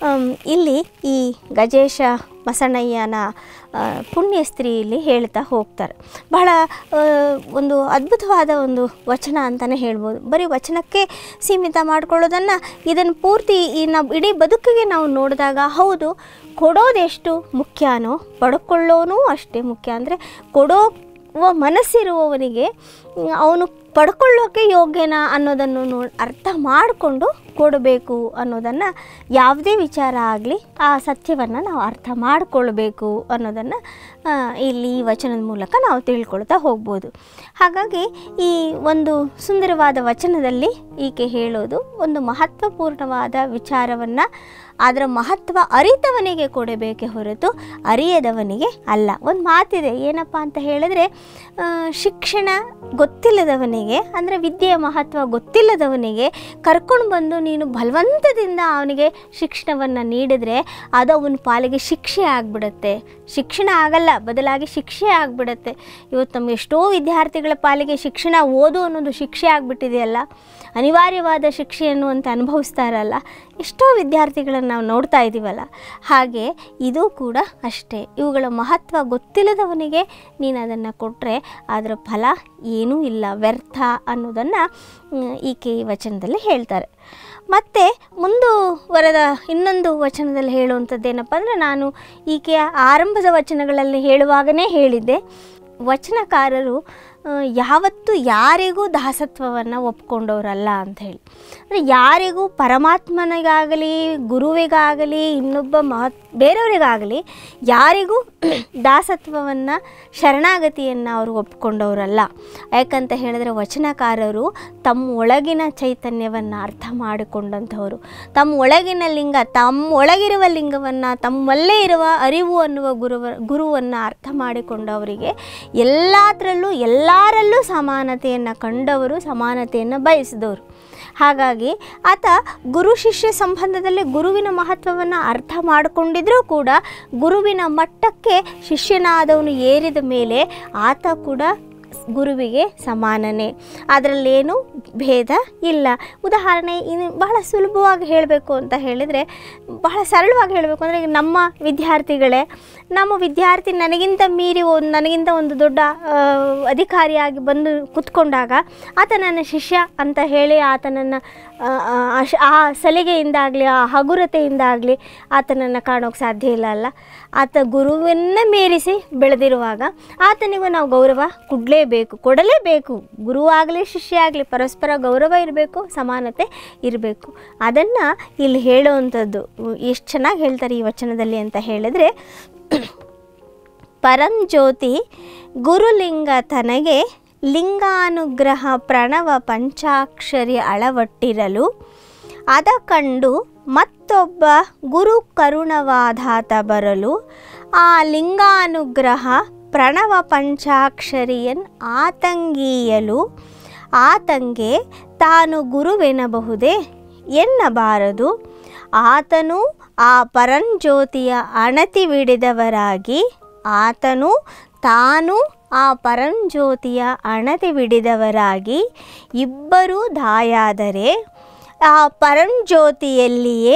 ಇಲ್ಲಿ ಈ ಗಜೇಶ ಬಸಣ್ಣಯ್ಯನ ಆ, ಪುಣ್ಯಸ್ತ್ರೀ ಇಲ್ಲಿ ಹೇಳ್ತಾ ಹೋಗ್ತಾರೆ ಬಹಳ ಆ, ಒಂದು ಅದ್ಭುತವಾದ ಒಂದು ವಚನ ಅಂತಲೇ ಹೇಳ್ಬೋದು ಬರೀ ವಚನಕ್ಕೆ ಸೀಮಿತ ಮಾಡ್ಕೊಳ್ಳೋದನ್ನು ಇದನ್ನು ಪೂರ್ತಿ ಈ ನಾವು ಇಡೀ ಬದುಕಿಗೆ ನಾವು ನೋಡಿದಾಗ ಹೌದು ಕೊಡೋದೆಷ್ಟು ಮುಖ್ಯನೋ ಪಡ್ಕೊಳ್ಳೋನೂ ಅಷ್ಟೇ ಮುಖ್ಯ ಅಂದರೆ ಕೊಡೋ ಮನಸ್ಸಿರುವವನಿಗೆ ಅವನು ಪಡ್ಕೊಳ್ಳೋಕೆ ಯೋಗ್ಯನಾ ಅನ್ನೋದನ್ನು ನೋ ಅರ್ಥ ಮಾಡಿಕೊಂಡು ಕೊಡಬೇಕು ಅನ್ನೋದನ್ನು ಯಾವುದೇ ವಿಚಾರ ಆಗಲಿ ಆ ಸತ್ಯವನ್ನು ನಾವು ಅರ್ಥ ಮಾಡಿಕೊಳ್ಬೇಕು ಅನ್ನೋದನ್ನು ಆ, ಇಲ್ಲಿ ಈ ವಚನದ ಮೂಲಕ ನಾವು ತಿಳ್ಕೊಳ್ತಾ ಹೋಗ್ಬೋದು ಹಾಗಾಗಿ ಈ ಒಂದು ಸುಂದರವಾದ ವಚನದಲ್ಲಿ ಈಕೆ ಹೇಳೋದು ಒಂದು ಮಹತ್ವಪೂರ್ಣವಾದ ವಿಚಾರವನ್ನು ಅದರ ಮಹತ್ವ ಅರಿತವನಿಗೆ ಕೊಡಬೇಕೆ ಹೊರತು ಅರಿಯದವನಿಗೆ ಅಲ್ಲ ಒಂದು ಮಾತಿದೆ ಏನಪ್ಪ ಅಂತ ಹೇಳಿದ್ರೆ ಆ, ಶಿಕ್ಷಣ ಗೊತ್ತಿಲ್ಲದವನಿಗೆ ಅಂದರೆ ವಿದ್ಯೆಯ ಮಹತ್ವ ಗೊತ್ತಿಲ್ಲದವನಿಗೆ ಕರ್ಕೊಂಡು ಬಂದು ನೀನು ಬಲವಂತದಿಂದ ಅವನಿಗೆ ಶಿಕ್ಷಣವನ್ನು ನೀಡಿದರೆ ಅದು ಅವನ ಪಾಲಿಗೆ ಶಿಕ್ಷೆ ಆಗಿಬಿಡುತ್ತೆ ಶಿಕ್ಷಣ ಆಗಲ್ಲ ಬದಲಾಗಿ ಶಿಕ್ಷೆ ಆಗಿಬಿಡುತ್ತೆ ಇವತ್ತು ನಮ್ಗೆ ಎಷ್ಟೋ ವಿದ್ಯಾರ್ಥಿಗಳ ಪಾಲಿಗೆ ಶಿಕ್ಷಣ ಓದು ಅನ್ನೋದು ಶಿಕ್ಷೆ ಆಗಿಬಿಟ್ಟಿದೆಯಲ್ಲ ಅನಿವಾರ್ಯವಾದ ಶಿಕ್ಷೆಯನ್ನು ಅಂತ ಅನುಭವಿಸ್ತಾರಲ್ಲ ಎಷ್ಟೋ ವಿದ್ಯಾರ್ಥಿಗಳನ್ನು ನಾವು ನೋಡ್ತಾ ಇದ್ದೀವಲ್ಲ ಹಾಗೆ ಇದು ಕೂಡ ಅಷ್ಟೇ ಇವುಗಳ ಮಹತ್ವ ಗೊತ್ತಿಲ್ಲದವನಿಗೆ ನೀನು ಅದನ್ನು ಕೊಟ್ಟರೆ ಅದರ ಫಲ ಏನೂ ಇಲ್ಲ ವ್ಯರ್ಥ ಅನ್ನೋದನ್ನು ಮ್, ಈಕೆ ಈ ವಚನದಲ್ಲಿ ಹೇಳ್ತಾರೆ ಮತ್ತು ಮುಂದುವರೆದ ಇನ್ನೊಂದು ವಚನದಲ್ಲಿ ಹೇಳುವಂಥದ್ದು ಏನಪ್ಪ ಅಂದರೆ ನಾನು ಈಕೆಯ ಆರಂಭದ ವಚನಗಳಲ್ಲಿ ಹೇಳುವಾಗನೇ ಹೇಳಿದ್ದೆ ವಚನಕಾರರು ಆ, ಯಾವತ್ತೂ ಯಾರಿಗೂ ದಾಸತ್ವವನ್ನು ಒಪ್ಕೊಂಡವರಲ್ಲ ಅಂತ ಹೇಳಿ ಅಂದರೆ ಯಾರಿಗೂ ಪರಮಾತ್ಮನಿಗಾಗಲಿ ಗುರುವಿಗಾಗಲಿ ಇನ್ನೊಬ್ಬ ಮಹತ್ ಬೇರೆಯವರಿಗಾಗಲಿ ಯಾರಿಗೂ ದಾಸತ್ವವನ್ನು ಶರಣಾಗತಿಯನ್ನು ಅವರು ಒಪ್ಕೊಂಡವರಲ್ಲ ಯಾಕಂತ ಹೇಳಿದ್ರೆ ವಚನಕಾರರು ತಮ್ಮ ಒಳಗಿನ ಚೈತನ್ಯವನ್ನು ಅರ್ಥ ಮಾಡಿಕೊಂಡಂಥವರು ತಮ್ಮ ಒಳಗಿನ ಲಿಂಗ ತಮ್ಮ ಒಳಗಿರುವ ಲಿಂಗವನ್ನು ತಮ್ಮಲ್ಲೇ ಇರುವ ಅರಿವು ಅನ್ನುವ ಗುರುವ ಗುರುವನ್ನು ಅರ್ಥ ಮಾಡಿಕೊಂಡವರಿಗೆ ಎಲ್ಲದರಲ್ಲೂ ಎಲ್ಲರಲ್ಲೂ ಸಮಾನತೆಯನ್ನು ಕಂಡವರು ಸಮಾನತೆಯನ್ನು ಬಯಸಿದವರು ಹಾಗಾಗಿ ಆತ ಗುರು ಶಿಷ್ಯ ಸಂಬಂಧದಲ್ಲಿ ಗುರುವಿನ ಮಹತ್ವವನ್ನು ಅರ್ಥ ಮಾಡಿಕೊಂಡಿದ್ರೂ ಕೂಡ ಗುರುವಿನ ಮಟ್ಟಕ್ಕೆ ಶಿಷ್ಯನಾದವನು ಏರಿದ ಮೇಲೆ ಆತ ಕೂಡ ಗುರುವಿಗೆ ಸಮಾನನೇ ಅದರಲ್ಲೇನು ಭೇದ ಇಲ್ಲ ಉದಾಹರಣೆ ಇನ್ನು ಬಹಳ ಸುಲಭವಾಗಿ ಹೇಳಬೇಕು ಅಂತ ಹೇಳಿದರೆ ಬಹಳ ಸರಳವಾಗಿ ಹೇಳಬೇಕು ಅಂದರೆ ನಮ್ಮ ವಿದ್ಯಾರ್ಥಿಗಳೇ ನಮ್ಮ ವಿದ್ಯಾರ್ಥಿ ನನಗಿಂತ ಮೀರಿ ಒಂದು ನನಗಿಂತ ಒಂದು ದೊಡ್ಡ ಆ, ಅಧಿಕಾರಿಯಾಗಿ ಬಂದು ಕುತ್ಕೊಂಡಾಗ ಆತ ನನ್ನ ಶಿಷ್ಯ ಅಂತ ಹೇಳಿ ಆತನನ್ನು ಆ, ಆ ಶ- ಆ ಸಲಿಗೆಯಿಂದಾಗಲಿ ಆ ಹಗುರತೆಯಿಂದಾಗಲಿ ಆತನನ್ನು ಕಾಣೋಕ್ಕೆ ಸಾಧ್ಯ ಇಲ್ಲ ಅಲ್ಲ ಆತ ಗುರುವನ್ನೇ ಮೀರಿಸಿ ಬೆಳೆದಿರುವಾಗ ಆತನಿಗೂ ನಾವು ಗೌರವ ಕೊಡಲೇಬೇಕು ಕೊಡಲೇಬೇಕು ಗುರು ಆಗಲಿ ಶಿಷ್ಯ ಆಗಲಿ ಪರಸ್ಪರ ಗೌರವ ಇರಬೇಕು ಸಮಾನತೆ ಇರಬೇಕು ಅದನ್ನು ಇಲ್ಲಿ ಹೇಳುವಂಥದ್ದು ಎಷ್ಟು ಚೆನ್ನಾಗಿ ಹೇಳ್ತಾರೆ ಈ ವಚನದಲ್ಲಿ ಅಂತ ಹೇಳಿದರೆ ಪರಂಜ್ಯೋತಿ ಗುರುಲಿಂಗ ತನಗೆ ಲಿಂಗಾನುಗ್ರಹ ಪ್ರಣವ ಪಂಚಾಕ್ಷರಿ ಅಳವಟ್ಟಿರಲು ಅದ ಕಂಡು ಮತ್ತೊಬ್ಬ ಗುರು ಕರುಣವಾದಾತ ಬರಲು ಆ ಲಿಂಗಾನುಗ್ರಹ ಪ್ರಣವ ಪಂಚಾಕ್ಷರಿಯನ್ ಆತಂಗೀಯಲು ಆತಂಗೆ ತಾನು ಗುರುವೆನಬಹುದೇ ಎನ್ನಬಾರದು ಆತನು ಆ ಪರಂಜ್ಯೋತಿಯ ಅಣತಿವಿಡಿದವರಾಗಿ ಆತನು ತಾನು ಆ ಪರಂಜ್ಯೋತಿಯ ಅಣತಿವಿಡಿದವರಾಗಿ ಇಬ್ಬರೂ ದಾಯಾದರೆ ಆ ಪರಂಜ್ಯೋತಿಯಲ್ಲಿಯೇ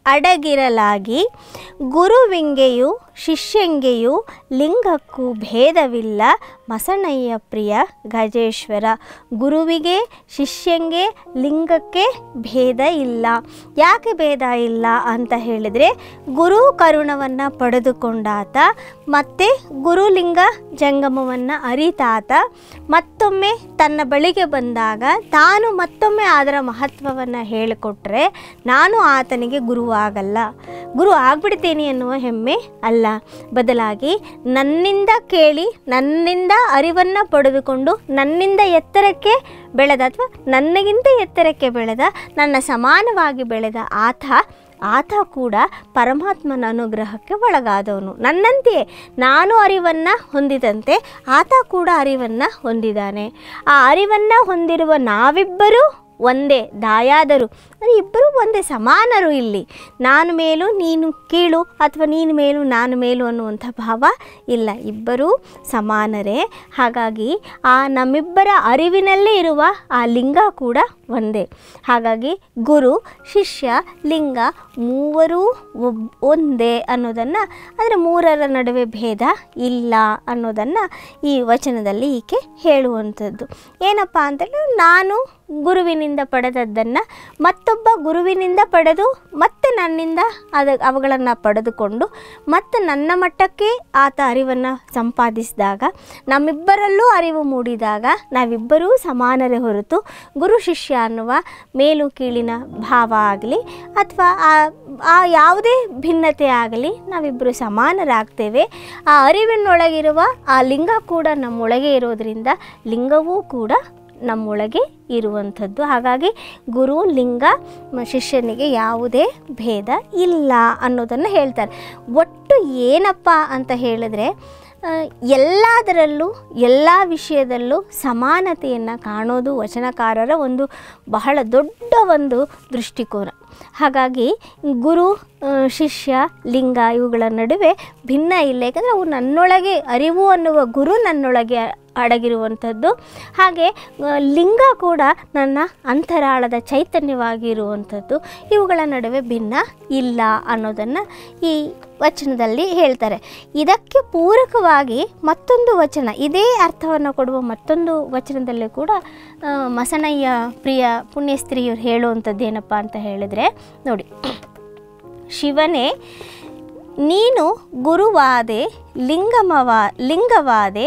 ಅಡಗಿರಲಾಗಿ ಗುರುವಿಂಗೆಯು ಶಿಷ್ಯಂಗೆಯು ಲಿಂಗಕ್ಕೂ ಭೇದವಿಲ್ಲ ಮಸಣಯ್ಯ ಪ್ರಿಯ ಗಜೇಶ್ವರ ಗುರುವಿಗೆ ಶಿಷ್ಯಂಗೆ ಲಿಂಗಕ್ಕೆ ಭೇದ ಇಲ್ಲ ಯಾಕೆ ಭೇದ ಇಲ್ಲ ಅಂತ ಹೇಳಿದರೆ ಗುರು ಕರುಣವನ್ನು ಪಡೆದುಕೊಂಡಾತ ಮತ್ತು ಗುರುಲಿಂಗ ಜಂಗಮವನ್ನು ಅರಿತಾತ ಮತ್ತೊಮ್ಮೆ ತನ್ನ ಬಳಿಗೆ ಬಂದಾಗ ತಾನು ಮತ್ತೊಮ್ಮೆ ಅದರ ಮಹತ್ವವನ್ನು ಹೇಳಿಕೊಟ್ರೆ ನಾನು ಆತನಿಗೆ ಗುರುವಾಗಲ್ಲ ಗುರು ಆಗ್ಬಿಡ್ತೀನಿ ಎನ್ನುವ ಹೆಮ್ಮೆ ಅಲ್ಲ ಬದಲಾಗಿ ನನ್ನಿಂದ ಕೇಳಿ ನನ್ನಿಂದ ಅರಿವನ್ನು ಪಡೆದುಕೊಂಡು ನನ್ನಿಂದ ಎತ್ತರಕ್ಕೆ ಬೆಳೆದ ಅಥವಾ ನನಗಿಂತ ಎತ್ತರಕ್ಕೆ ಬೆಳೆದ ನನ್ನ ಸಮಾನವಾಗಿ ಬೆಳೆದ ಆತ ಆತ ಕೂಡ ಪರಮಾತ್ಮನ ಅನುಗ್ರಹಕ್ಕೆ ಒಳಗಾದವನು ನನ್ನಂತೆಯೇ ನಾನು ಅರಿವನ್ನು ಹೊಂದಿದಂತೆ ಆತ ಕೂಡ ಅರಿವನ್ನು ಹೊಂದಿದ್ದಾನೆ ಆ ಅರಿವನ್ನು ಹೊಂದಿರುವ ನಾವಿಬ್ಬರೂ ಒಂದೇ ದಾಯಾದರು ಅಂದರೆ ಇಬ್ಬರೂ ಒಂದೇ ಸಮಾನರು ಇಲ್ಲಿ ನಾನು ಮೇಲು ನೀನು ಕೀಳು ಅಥವಾ ನೀನು ಮೇಲು ನಾನು ಮೇಲು ಅನ್ನುವಂಥ ಭಾವ ಇಲ್ಲ ಇಬ್ಬರೂ ಸಮಾನರೇ ಹಾಗಾಗಿ ಆ ನಮ್ಮಿಬ್ಬರ ಅರಿವಿನಲ್ಲೇ ಇರುವ ಆ ಲಿಂಗ ಕೂಡ ಒಂದೇ ಹಾಗಾಗಿ ಗುರು ಶಿಷ್ಯ ಲಿಂಗ ಮೂವರೂ ಒಬ್ ಒಂದೇ ಅನ್ನೋದನ್ನು ಅಂದರೆ ಮೂರರ ನಡುವೆ ಭೇದ ಇಲ್ಲ ಅನ್ನೋದನ್ನು ಈ ವಚನದಲ್ಲಿ ಈಕೆ ಹೇಳುವಂಥದ್ದು ಏನಪ್ಪ ಅಂತಂದರೆ ನಾನು ಗುರುವಿನಿಂದ ಪಡೆದದ್ದನ್ನು ಮತ್ತೊಬ್ಬ ಗುರುವಿನಿಂದ ಪಡೆದು ಮತ್ತೆ ನನ್ನಿಂದ ಅದ ಅವುಗಳನ್ನು ಪಡೆದುಕೊಂಡು ಮತ್ತು ನನ್ನ ಮಟ್ಟಕ್ಕೆ ಆತ ಅರಿವನ್ನು ಸಂಪಾದಿಸಿದಾಗ ನಮ್ಮಿಬ್ಬರಲ್ಲೂ ಅರಿವು ಮೂಡಿದಾಗ ನಾವಿಬ್ಬರೂ ಸಮಾನರೇ ಹೊರತು ಗುರು ಶಿಷ್ಯ ಅನ್ನುವ ಮೇಲು ಕೀಳಿನ ಭಾವ ಆಗಲಿ ಅಥವಾ ಆ ಆ ಯಾವುದೇ ಭಿನ್ನತೆ ಆಗಲಿ ನಾವಿಬ್ಬರು ಸಮಾನರಾಗ್ತೇವೆ ಆ ಅರಿವಿನೊಳಗಿರುವ ಆ ಲಿಂಗ ಕೂಡ ನಮ್ಮೊಳಗೆ ಇರೋದರಿಂದ ಲಿಂಗವೂ ಕೂಡ ನಮ್ಮೊಳಗೆ ಇರುವಂಥದ್ದು ಹಾಗಾಗಿ ಗುರು ಲಿಂಗ ಮ- ಶಿಷ್ಯನಿಗೆ ಯಾವುದೇ ಭೇದ ಇಲ್ಲ ಅನ್ನೋದನ್ನು ಹೇಳ್ತಾರೆ ಒಟ್ಟು ಏನಪ್ಪ ಅಂತ ಹೇಳಿದ್ರೆ ಆ, ಎಲ್ಲದರಲ್ಲೂ ಎಲ್ಲ ವಿಷಯದಲ್ಲೂ ಸಮಾನತೆಯನ್ನು ಕಾಣೋದು ವಚನಕಾರರ ಒಂದು ಬಹಳ ದೊಡ್ಡ ಒಂದು ದೃಷ್ಟಿಕೋನ ಹಾಗಾಗಿ ಗುರು ಆ, ಶಿಷ್ಯ ಲಿಂಗ ಇವುಗಳ ನಡುವೆ ಭಿನ್ನ ಇಲ್ಲ ಯಾಕಂದರೆ ಅವು ನನ್ನೊಳಗೆ ಅರಿವು ಅನ್ನುವ ಗುರು ನನ್ನೊಳಗೆ ಅಡಗಿರುವಂಥದ್ದು ಹಾಗೆ ಆ, ಲಿಂಗ ಕೂಡ ನನ್ನ ಅಂತರಾಳದ ಚೈತನ್ಯವಾಗಿರುವಂಥದ್ದು ಇವುಗಳ ನಡುವೆ ಭಿನ್ನ ಇಲ್ಲ ಅನ್ನೋದನ್ನು ಈ ವಚನದಲ್ಲಿ ಹೇಳ್ತಾರೆ ಇದಕ್ಕೆ ಪೂರಕವಾಗಿ ಮತ್ತೊಂದು ವಚನ ಇದೇ ಅರ್ಥವನ್ನು ಕೊಡುವ ಮತ್ತೊಂದು ವಚನದಲ್ಲಿ ಕೂಡ ಆ, ಮಸಣಯ್ಯ ಪ್ರಿಯ ಪುಣ್ಯಸ್ತ್ರೀಯರು ಹೇಳುವಂಥದ್ದು ಏನಪ್ಪ ಅಂತ ಹೇಳಿದರೆ ನೋಡಿ ಶಿವನೇ ನೀನು ಗುರುವಾದೆ ಲಿಂಗಮವ ಲಿಂಗವಾದೆ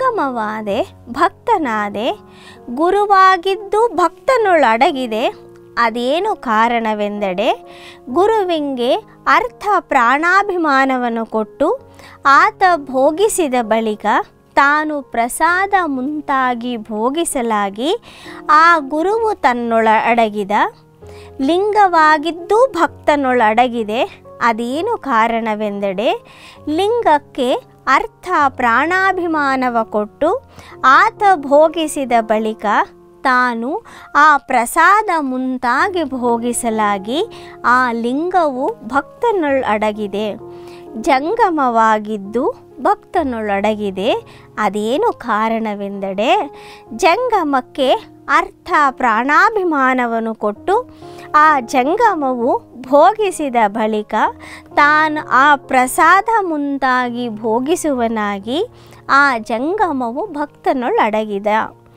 ಜಂಗಮವಾದೆ ಭಕ್ತನಾದೆ ಗುರುವಾಗಿದ್ದು ಭಕ್ತನೊಳಡಗಿದೆ ಅದೇನು ಕಾರಣವೆಂದರೆ ಗುರುವಿಂಗೆ ಅರ್ಥ ಪ್ರಾಣಾಭಿಮಾನವನ್ನು ಕೊಟ್ಟು ಆತ ಭೋಗಿಸಿದ ಬಳಿಕ ತಾನು ಪ್ರಸಾದ ಮುಂತಾಗಿ ಭೋಗಿಸಲಾಗಿ ಆ ಗುರುವು ತನ್ನೊಳ ಅಡಗಿದ ಲಿಂಗವಾಗಿದ್ದು ಭಕ್ತನೊಳಡಗಿದೆ ಅದೇನು ಕಾರಣವೆಂದರೆ ಲಿಂಗಕ್ಕೆ ಅರ್ಥ ಪ್ರಾಣಾಭಿಮಾನವ ಕೊಟ್ಟು ಆತ ಭೋಗಿಸಿದ ಬಳಿಕ ತಾನು ಆ ಪ್ರಸಾದ ಮುಂತಾಗಿ ಭೋಗಿಸಲಾಗಿ ಆ ಲಿಂಗವು ಭಕ್ತನೊಳಡಗಿದೆ ಜಂಗಮವಾಗಿದ್ದು ಭಕ್ತನೊಳಡಗಿದೆ ಅದೇನು ಕಾರಣವೆಂದರೆ ಜಂಗಮಕ್ಕೆ ಅರ್ಥ ಪ್ರಾಣಾಭಿಮಾನವನ್ನು ಕೊಟ್ಟು ಆ ಜಂಗಮವು ಭೋಗಿಸಿದ ಬಳಿಕ ತಾನು ಆ ಪ್ರಸಾದ ಮುಂತಾಗಿ ಭೋಗಿಸುವನಾಗಿ ಆ ಜಂಗಮವು ಭಕ್ತನೊಳಡಗಿದ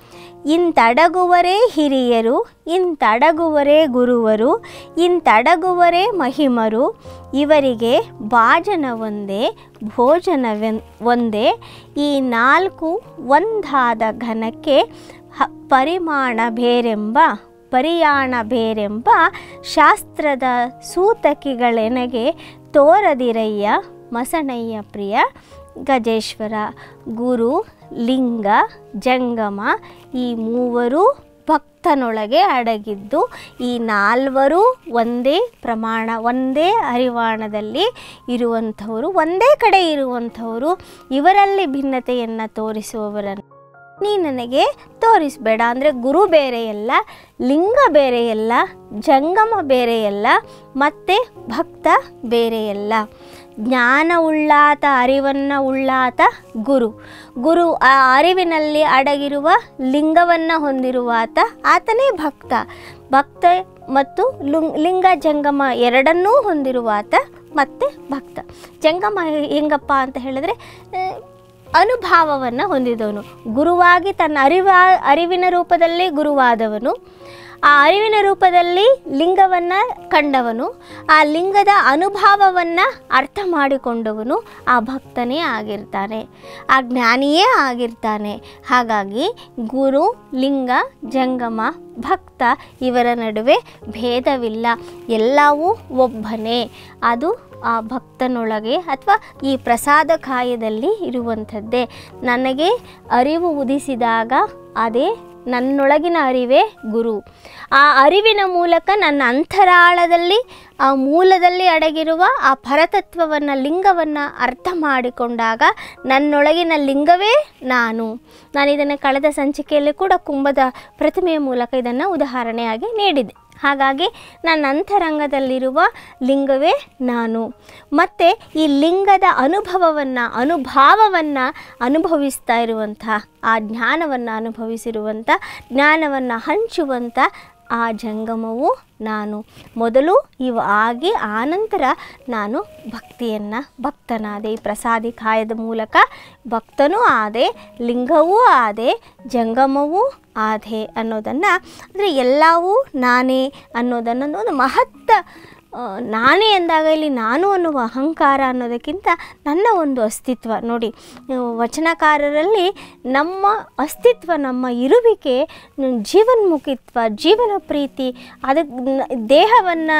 ಇಂತಡಗುವರೇ ಹಿರಿಯರು ಇಂತಡಗುವರೇ ಗುರುವರು ಇಂತಡಗುವರೇ ಮಹಿಮರು ಇವರಿಗೆ ಭಾಜನ ಒಂದೇ ಭೋಜನವೆನ್ ಒಂದೇ ಈ ನಾಲ್ಕು ಒಂದಾದ ಘನಕ್ಕೆ ಹ ಪರಿಮಾಣ ಬೇರೆಂಬ ಪರಿಯಾಣ ಬೇರೆಂಬ ಶಾಸ್ತ್ರದ ಸೂತಕಿಗಳೆನಗೆ ತೋರದಿರಯ್ಯ ಮಸಣಯ್ಯ ಪ್ರಿಯ ಗಜೇಶ್ವರ ಗುರು ಲಿಂಗ ಜಂಗಮ ಈ ಮೂವರು ಭಕ್ತನೊಳಗೆ ಅಡಗಿದ್ದು ಈ ನಾಲ್ವರು ಒಂದೇ ಪ್ರಮಾಣ ಒಂದೇ ಅರಿವಾಣದಲ್ಲಿ ಇರುವಂಥವರು ಒಂದೇ ಕಡೆ ಇರುವಂಥವರು ಇವರಲ್ಲಿ ಭಿನ್ನತೆಯನ್ನು ತೋರಿಸುವವರನ್ನು ನೀ ನನಗೆ ತೋರಿಸಬೇಡ ಅಂದರೆ ಗುರು ಬೇರೆಯಲ್ಲ ಲಿಂಗ ಬೇರೆಯಲ್ಲ ಜಂಗಮ ಬೇರೆಯಲ್ಲ ಮತ್ತು ಭಕ್ತ ಬೇರೆಯಲ್ಲ ಜ್ಞಾನ ಉಳ್ಳಾತ ಅರಿವನ್ನು ಉಳ್ಳಾತ ಗುರು ಗುರು ಆ ಅರಿವಿನಲ್ಲಿ ಅಡಗಿರುವ ಲಿಂಗವನ್ನು ಹೊಂದಿರುವಾತ ಆತನೇ ಭಕ್ತ ಭಕ್ತ ಮತ್ತು ಲುಂಗ್ ಲಿಂಗ ಜಂಗಮ ಎರಡನ್ನೂ ಹೊಂದಿರುವಾತ ಮತ್ತು ಭಕ್ತ ಜಂಗಮ ಹೆಂಗಪ್ಪ ಅಂತ ಹೇಳಿದ್ರೆ ಆ, ಅನುಭಾವವನ್ನು ಹೊಂದಿದವನು ಗುರುವಾಗಿ ತನ್ನ ಅರಿವ ಅರಿವಿನ ರೂಪದಲ್ಲಿ ಗುರುವಾದವನು ಆ ಅರಿವಿನ ರೂಪದಲ್ಲಿ ಲಿಂಗವನ್ನು ಕಂಡವನು ಆ ಲಿಂಗದ ಅನುಭಾವವನ್ನು ಅರ್ಥ ಮಾಡಿಕೊಂಡವನು ಆ ಭಕ್ತನೇ ಆಗಿರ್ತಾನೆ ಆ ಜ್ಞಾನಿಯೇ ಆಗಿರ್ತಾನೆ ಹಾಗಾಗಿ ಗುರು ಲಿಂಗ ಜಂಗಮ ಭಕ್ತ ಇವರ ನಡುವೆ ಭೇದವಿಲ್ಲ ಎಲ್ಲವೂ ಒಬ್ಬನೇ ಅದು ಆ ಭಕ್ತನೊಳಗೆ ಅಥವಾ ಈ ಪ್ರಸಾದ ಕಾಯದಲ್ಲಿ ಇರುವಂಥದ್ದೇ ನನಗೆ ಅರಿವು ಉದಿಸಿದಾಗ ಅದೇ ನನ್ನೊಳಗಿನ ಅರಿವೇ ಗುರು ಆ ಅರಿವಿನ ಮೂಲಕ ನನ್ನ ಅಂತರಾಳದಲ್ಲಿ ಆ ಮೂಲದಲ್ಲಿ ಅಡಗಿರುವ ಆ ಪರತತ್ವವನ್ನು ಲಿಂಗವನ್ನು ಅರ್ಥ ಮಾಡಿಕೊಂಡಾಗ ನನ್ನೊಳಗಿನ ಲಿಂಗವೇ ನಾನು ನಾನು ಇದನ್ನು ಕಳೆದ ಸಂಚಿಕೆಯಲ್ಲಿ ಕೂಡ ಕುಂಭದ ಪ್ರತಿಮೆಯ ಮೂಲಕ ಇದನ್ನು ಉದಾಹರಣೆಯಾಗಿ ನೀಡಿದೆ ಹಾಗಾಗಿ ನನ್ನ ಅಂತರಂಗದಲ್ಲಿರುವ ಲಿಂಗವೇ ನಾನು ಮತ್ತು ಈ ಲಿಂಗದ ಅನುಭವವನ್ನು ಅನುಭಾವವನ್ನು ಅನುಭವಿಸ್ತಾ ಇರುವಂಥ ಆ ಜ್ಞಾನವನ್ನು ಅನುಭವಿಸಿರುವಂಥ ಜ್ಞಾನವನ್ನು ಹಂಚುವಂಥ ಆ ಜಂಗಮವು ನಾನು ಮೊದಲು ಇವು ಆಗಿ ಆನಂತರ ನಾನು ಭಕ್ತಿಯನ್ನು ಭಕ್ತನಾದೆ ಈ ಪ್ರಸಾದಿ ಕಾಯದ ಮೂಲಕ ಭಕ್ತನೂ ಆದೆ ಲಿಂಗವೂ ಆದೆ ಜಂಗಮವೂ ಆದೆ ಅನ್ನೋದನ್ನು ಅಂದರೆ ಎಲ್ಲವೂ ನಾನೇ ಅನ್ನೋದನ್ನು ಒಂದು ಮಹತ್ತ ಆ, ನಾನೇ ಎಂದಾಗ ಇಲ್ಲಿ ನಾನು ಅನ್ನುವ ಅಹಂಕಾರ ಅನ್ನೋದಕ್ಕಿಂತ ನನ್ನ ಒಂದು ಅಸ್ತಿತ್ವ ನೋಡಿ ಆ, ವಚನಕಾರರಲ್ಲಿ ನಮ್ಮ ಅಸ್ತಿತ್ವ ನಮ್ಮ ಇರುವಿಕೆ ನ- ಜೀವನ್ಮುಖಿತ್ವ ಜೀವನ ಪ್ರೀತಿ ಅದಕ್ಕೆ ದೇಹವನ್ನು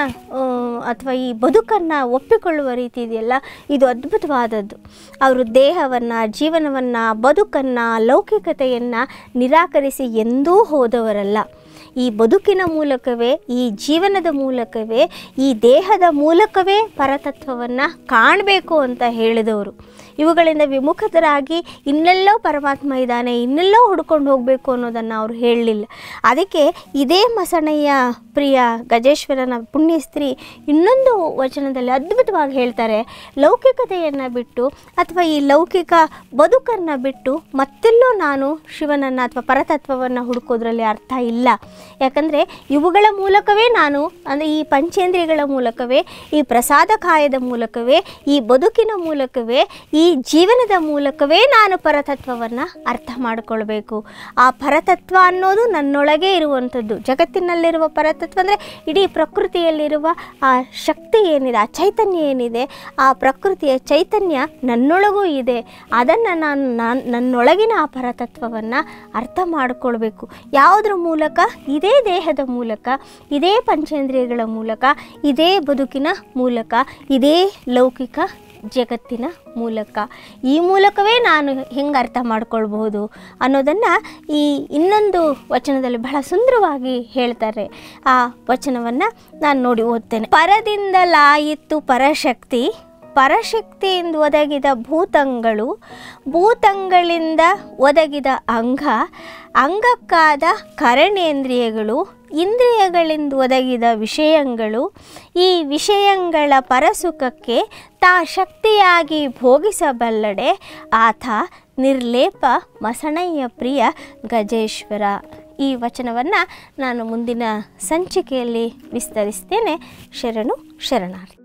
ಅಥವಾ ಈ ಬದುಕನ್ನು ಒಪ್ಪಿಕೊಳ್ಳುವ ರೀತಿ ಇದೆಯಲ್ಲ ಇದು ಅದ್ಭುತವಾದದ್ದು ಅವರು ದೇಹವನ್ನು ಜೀವನವನ್ನು ಬದುಕನ್ನು ಲೌಕಿಕತೆಯನ್ನು ನಿರಾಕರಿಸಿ ಎಂದೂ ಹೋದವರಲ್ಲ ಈ ಬದುಕಿನ ಮೂಲಕವೇ ಈ ಜೀವನದ ಮೂಲಕವೇ ಈ ದೇಹದ ಮೂಲಕವೇ ಪರತತ್ವವನ್ನು ಕಾಣಬೇಕು ಅಂತ ಹೇಳಿದವರು ಇವುಗಳಿಂದ ವಿಮುಖತರಾಗಿ ಇನ್ನೆಲ್ಲೋ ಪರಮಾತ್ಮ ಇದ್ದಾನೆ ಇನ್ನೆಲ್ಲೋ ಹುಡ್ಕೊಂಡು ಹೋಗಬೇಕು ಅನ್ನೋದನ್ನು ಅವರು ಹೇಳಲಿಲ್ಲ ಅದಕ್ಕೆ ಇದೇ ಮಸಣಯ್ಯ ಪ್ರಿಯ ಗಜೇಶ್ವರನ ಪುಣ್ಯಸ್ತ್ರೀ ಇನ್ನೊಂದು ವಚನದಲ್ಲಿ ಅದ್ಭುತವಾಗಿ ಹೇಳ್ತಾರೆ ಲೌಕಿಕತೆಯನ್ನು ಬಿಟ್ಟು ಅಥವಾ ಈ ಲೌಕಿಕ ಬದುಕನ್ನು ಬಿಟ್ಟು ಮತ್ತೆಲ್ಲೋ ನಾನು ಶಿವನನ್ನು ಅಥವಾ ಪರತತ್ವವನ್ನು ಹುಡುಕೋದ್ರಲ್ಲಿ ಅರ್ಥ ಇಲ್ಲ ಯಾಕಂದರೆ ಇವುಗಳ ಮೂಲಕವೇ ನಾನು ಅಂದರೆ ಈ ಪಂಚೇಂದ್ರಿಯಗಳ ಮೂಲಕವೇ ಈ ಪ್ರಸಾದ ಕಾಯದ ಮೂಲಕವೇ ಈ ಬದುಕಿನ ಮೂಲಕವೇ ಈ ಈ ಜೀವನದ ಮೂಲಕವೇ ನಾನು ಪರತತ್ವವನ್ನು ಅರ್ಥ ಮಾಡಿಕೊಳ್ಬೇಕು ಆ ಪರತತ್ವ ಅನ್ನೋದು ನನ್ನೊಳಗೆ ಇರುವಂಥದ್ದು ಜಗತ್ತಿನಲ್ಲಿರುವ ಪರತತ್ವ ಅಂದರೆ ಇಡೀ ಪ್ರಕೃತಿಯಲ್ಲಿರುವ ಆ ಶಕ್ತಿ ಏನಿದೆ ಆ ಚೈತನ್ಯ ಏನಿದೆ ಆ ಪ್ರಕೃತಿಯ ಚೈತನ್ಯ ನನ್ನೊಳಗೂ ಇದೆ ಅದನ್ನು ನಾನು ನಾನು ನನ್ನೊಳಗಿನ ಆ ಪರತತ್ವವನ್ನು ಅರ್ಥ ಮಾಡಿಕೊಳ್ಬೇಕು ಯಾವುದರ ಮೂಲಕ ಇದೇ ದೇಹದ ಮೂಲಕ ಇದೇ ಪಂಚೇಂದ್ರಿಯಗಳ ಮೂಲಕ ಇದೇ ಬದುಕಿನ ಮೂಲಕ ಇದೇ ಲೌಕಿಕ ಜಗತ್ತಿನ ಮೂಲಕ ಈ ಮೂಲಕವೇ ನಾನು ಹೆಂಗೆ ಅರ್ಥ ಮಾಡ್ಕೊಳ್ಬಹುದು ಅನ್ನೋದನ್ನು ಈ ಇನ್ನೊಂದು ವಚನದಲ್ಲಿ ಬಹಳ ಸುಂದರವಾಗಿ ಹೇಳ್ತಾರೆ ಆ ವಚನವನ್ನು ನಾನು ನೋಡಿ ಓದ್ತೇನೆ ಪರದಿಂದಲಾಯಿತು ಪರಶಕ್ತಿ ಪರಶಕ್ತಿಯಿಂದ ಒದಗಿದ ಭೂತಂಗಳು ಭೂತಂಗಳಿಂದ ಒದಗಿದ ಅಂಗ ಅಂಗಕ್ಕಾದ ಕರಣೇಂದ್ರಿಯಗಳು ಇಂದ್ರಿಯಗಳಿಂದ ಒದಗಿದ ವಿಷಯಗಳು ಈ ವಿಷಯಗಳ ಪರಸುಖಕ್ಕೆ ತಾ ಶಕ್ತಿಯಾಗಿ ಭೋಗಿಸಬಲ್ಲಡೆ ಆತ ನಿರ್ಲೇಪ ಮಸಣಯ್ಯ ಪ್ರಿಯ ಗಜೇಶ್ವರ ಈ ವಚನವನ್ನು ನಾನು ಮುಂದಿನ ಸಂಚಿಕೆಯಲ್ಲಿ ವಿಸ್ತರಿಸ್ತೇನೆ ಶರಣು ಶರಣಾರ್ಥಿ